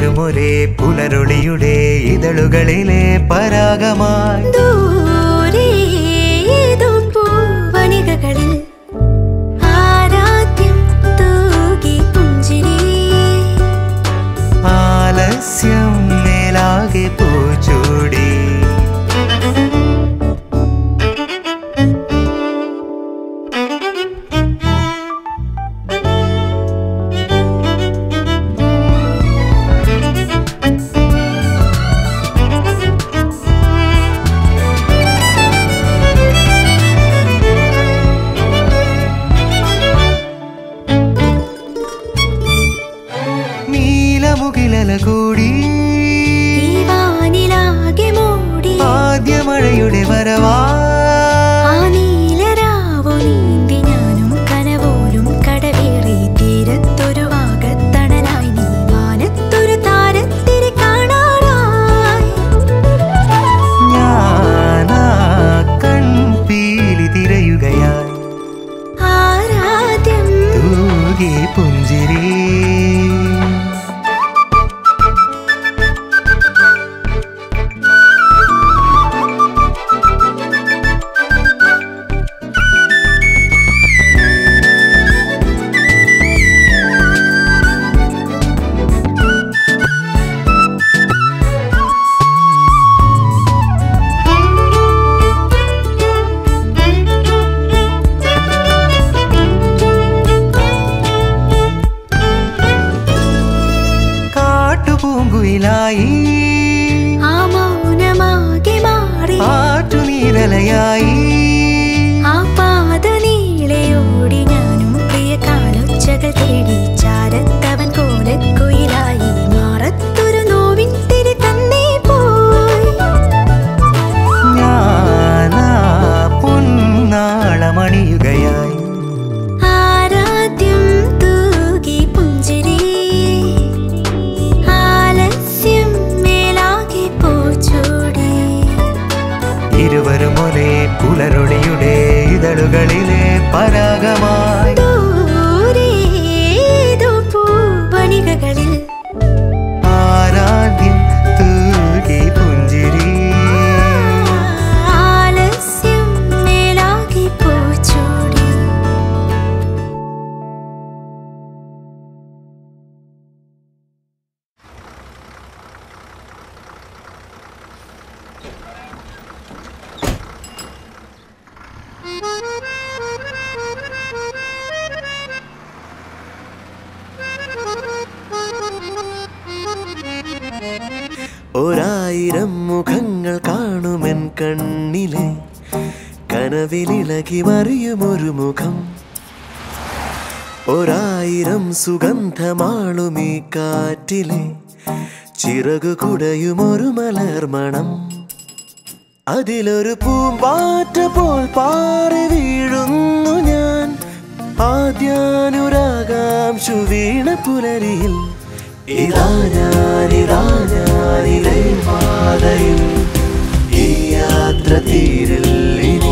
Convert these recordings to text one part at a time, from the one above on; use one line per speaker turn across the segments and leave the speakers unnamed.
ഇരുവരുമൊരേ പുലരൊളിയുടെ ഇതളുകളിലെ പരാഗമായി
ദൂരെ ഏതോ പൂവണികകളിൽ ആരാധ്യം തൂകി പുഞ്ചിരി
ആലസ്യം മേലാകെ പൂച്ചൂടി നീലമുകിലല കൂടി
ഈ വാനിലാകെ മൂടി
ആദ്യ മഴയുടെ വരവാ
ആ നീലരാവു നീന്തി ഞാനും കനവോലും കടവേറി തീരത്തൊരു വാഗത്തണലായി നീ മാനത്തൊരു താരത്തിരി കാണാറായി
ഞാനാ കൺപീലി തിരയുകയായി
ആരാധ്യം
തൂകി പുഞ്ചിരി കാട്ടുപൂങ്കുയിലായി
ആ മൗനമാകെ മാറി
ആറ്റുനീരലയായി
ആ പാത നീളയോടി ഞാനും പ്രിയ കാലൊച്ചകൾ തേടി ചാരത്തവൻ കോലക്കുയിലായി മാറത്തൊരു നോവിൻ തിരി തന്നേ പോയി
ഞാനാ പൊന്നാളമണിയുകയായി
ആരാധ്യം തൂകി പുഞ്ചിരി ആലസ്യം മേലാകെ പോച്ചോടി
ഇരുവരും ഒരേ പുലരൊളിയുടെ ഇതളുകളിലെ പരാഗമായി
ദൂരെ ഏതോ പൂവണികകളിൽ
ആരാധ്യം തൂകി പുഞ്ചിരി
ആലസ്യം മേലാകെ പോച്ചോടി
ഒരായിരം മുഖങ്ങൾ കാണുമെൻ കണ്ണിലെ കനവിലിളകി മറിയുമൊരു മുഖം ഒരായിരം സുഗന്ധമാളുമീ കാറ്റിലെ ചിറകു കുടയുമൊരു മലർമണം അതിലൊരു പൂമ്പാറ്റ പോൽ പാറി വീഴുന്നു ഞാൻ ആദ്യാനുരാഗാംശു വീണ പുലരിയിൽ ഇതാ ഞാൻ ഇതാ ഞാൻ ഇതേ പാതയിൽ ഈ യാത്ര തീരില്ലിനി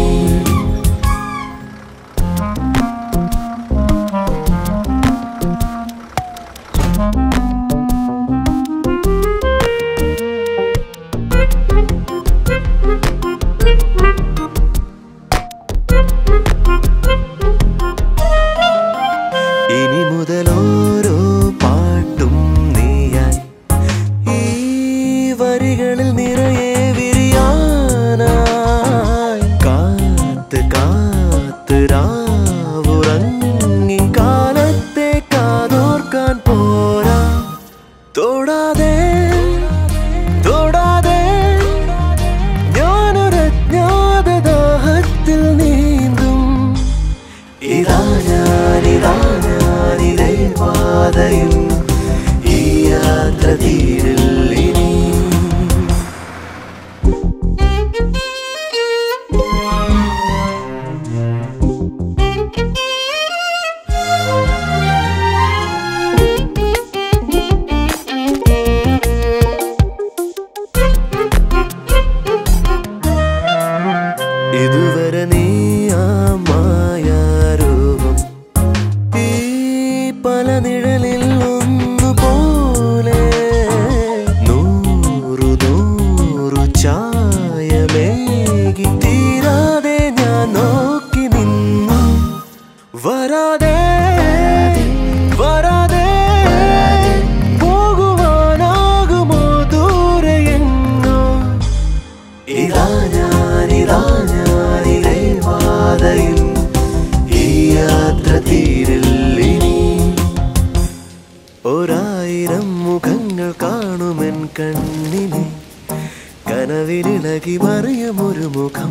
ഇനി മുതൽ ഓരോ പാട്ടും നീയായി ഈ വരികളിൽ നിറയെ വിരിയാനായി കാത്ത് കാത്ത് രാവുറങ്ങി കാലത്തെ കാതോർക്കാൻ പോരാ തൊടാതെ തൊടാതെ ഞാനൊരജ്ഞാത ദാഹത്തിൽ നീന്തും ഇതാ ഞാൻ ഇതാ ഞാൻ ഇതേ പാതയിൽ ഈ യാത്ര തീരില്ലിനി ഇതുവരെ നീ ആ മായാരൂപം ഈ പല നിഴലിൽ ഒന്നുപോലെ മുഖങ്ങൾ കാണുമെൻ കണ്ണിനെ കനവിലിളകി മറിയും ഒരു മുഖം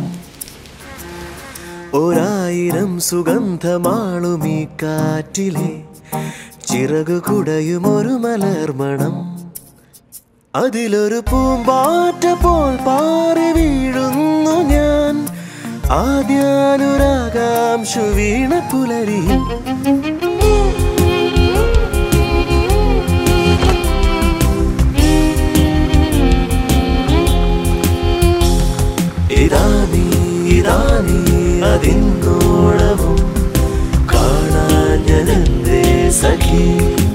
ഒരായിരം സുഗന്ധമാളും ഈ കാറ്റിലെ ചിറകു കുടയും ഒരു മലർമണം അതിലൊരു പൂമ്പാറ്റ പോൽ പാറി വീഴുന്നു ഞാൻ ആദ്യാനുരാഗാംശു വീണ പുലരിയിൽ ഇതാനീ ഇതാനീ അതിന്നോളവും കാണാൻ ഞാനെന്തേ സഖി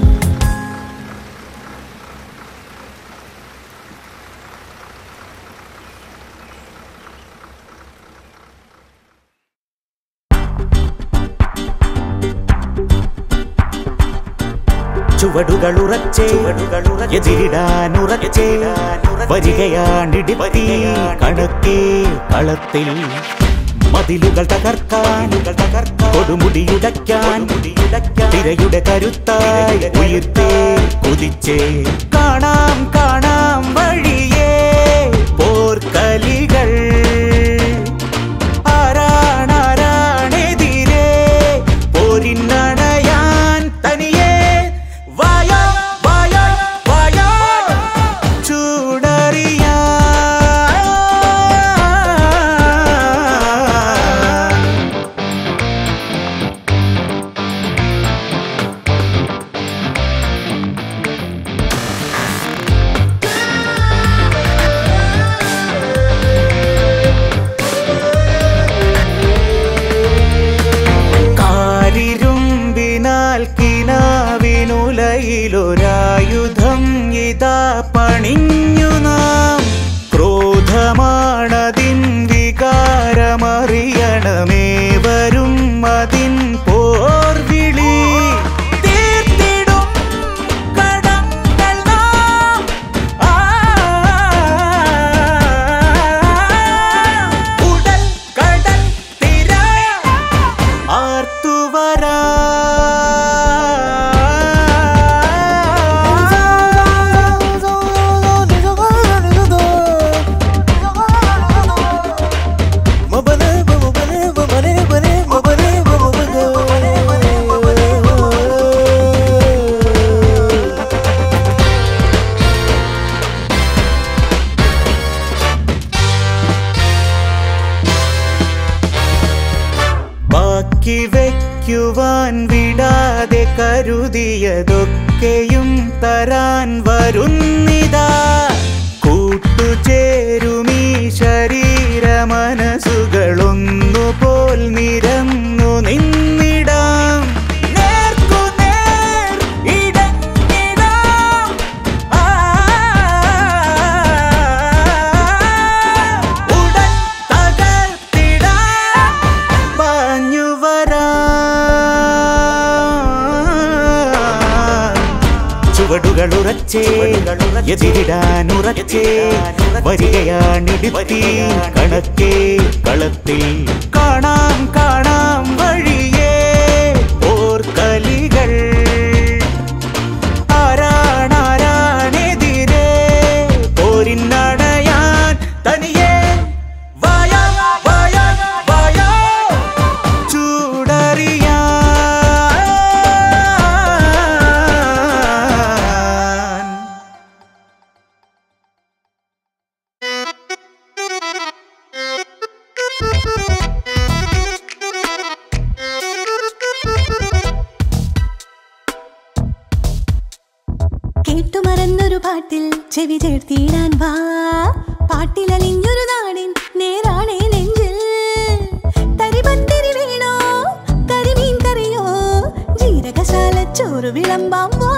ചുവടുകളുറച്ചേ എതിരിടാനുറച്ചേ വരികയാണിടിപ്പത്തി കണക്കേ കളത്തിൽ മതിലുകൾ തകർക്കാൻ കൊടുമുടിയുടയ്ക്കാൻ തിരയുടെ കരുത്തായി ഉയർത്തേ കുതിച്ചേ കാണാം കാണാം വഴിയേ പോർക്കലികൾ ആരാണാരാണെതിരെ പോരിന്നണയാൻ തനിയെ വായോ വായോ വായോ ചൂടറിയാൻ കാരിരുമ്പിനാൽ കിനാവിനുലയിലൊരായുധം ഇതാ പണിഞ്ഞു നാം ക്രോധമാണതിൻ വികാരമറിയണമേ വരും അതിൻ പോർവിളി തീർത്തിടും കടങ്ങൾ നാം ആ ഉടൽ കടൽ തിര ആർത്തുവരാ ബാക്കി വയ്ക്കുവാൻ വിടാതെ കരുതിയതൊക്കെയും തരാൻ വരുന്നിതാ കൂട്ടുചേരുമീ ശരീര മനസ്സുകളൊന്നുപോൽ നിരന്നു നിന്നിടാം നേർക്കുനേർ ഇടഞ്ഞിടാം. ആ, ഉടൻ തകർത്തിടാം പാഞ്ഞു വരാൻ ചുവടുകളുറച്ചേ എതിരിടാനുറച്ചേ വരികയാണിടിത്തി കണക്കേ കളത്തിൽ കാണാം കാണാം വഴിയേ ഓർക്കലികൾ ആരാണാരാണെതിരെ പോരിന്നണയാൻ തനിയെ വായോ വായോ വായോ ചൂടറിയാൻ
കേട്ടുമറന്നൊരു പാട്ടിൽ ചെവി ചേർത്തിടാൻ വാ പാട്ടിലലിഞ്ഞൊരു നാടിൻ നേരാണേ നെഞ്ചിൽ തരിപത്തിരി വീണോ കരിമീൻ കറിയോ ജീരകശാല ചോറ് വിളമ്പാം വാ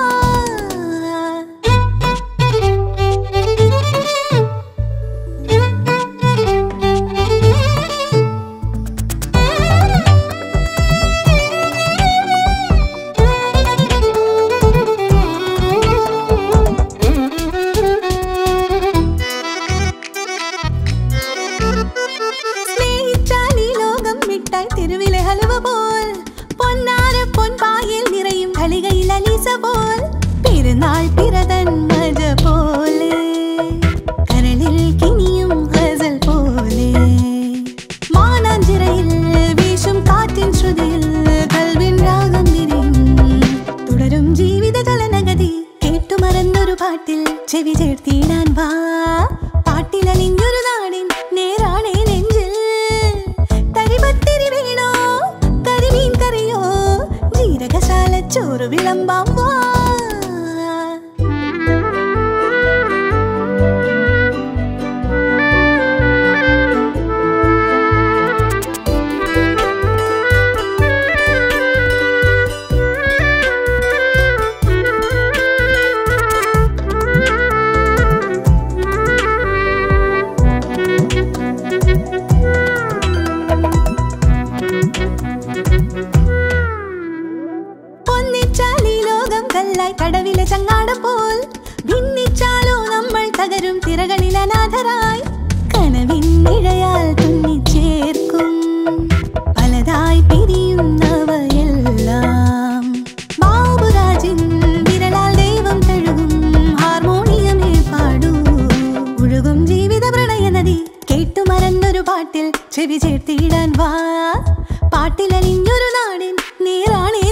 സ്നേഹിച്ചാൽ ഈ ലോകം മിഠായി തെരുവിലെ ഹലുവ പോൽ പൊന്നാര പൊൻപായിൽ നിറയും കളികയിൽ അലീസ പോൽ പാട്ടിൽ ചെവി ചേർത്തിടാൻ വാ പാട്ടിലലിഞ്ഞൊരു നാടിൻ നേരാണേ നെഞ്ചിൽ തരിപത്തിരി വീണോ കരിമീൻ കറിയോ ജീരകശാല ചോറ് വിളമ്പാം വാ ഒന്നിച്ചാൽ ഈ ലോകം കല്ലായി കടവിലെ ചങ്ങാടം പോൽ ഭിന്നിച്ചാലോ നമ്മൾ തകരും തിരകളിൽ അനാഥരായി കനവിൻ നിഴയാൽ തുന്നിച്ചേർക്കും പലതായി പിരിയുന്നവയെല്ലാം ബാബുരാജിൻ വിരലാൽ ദൈവം തഴുകും ഹാർമോണിയമേ പാടൂ ഒഴുകും ജീവിത പ്രണയ നദി കേട്ടുമറന്നൊരു പാട്ടിൽ ചെവി ചേർത്തിടാൻ വാ പാട്ടിലലിഞ്ഞൊരു നാടിൻ നേരാണേ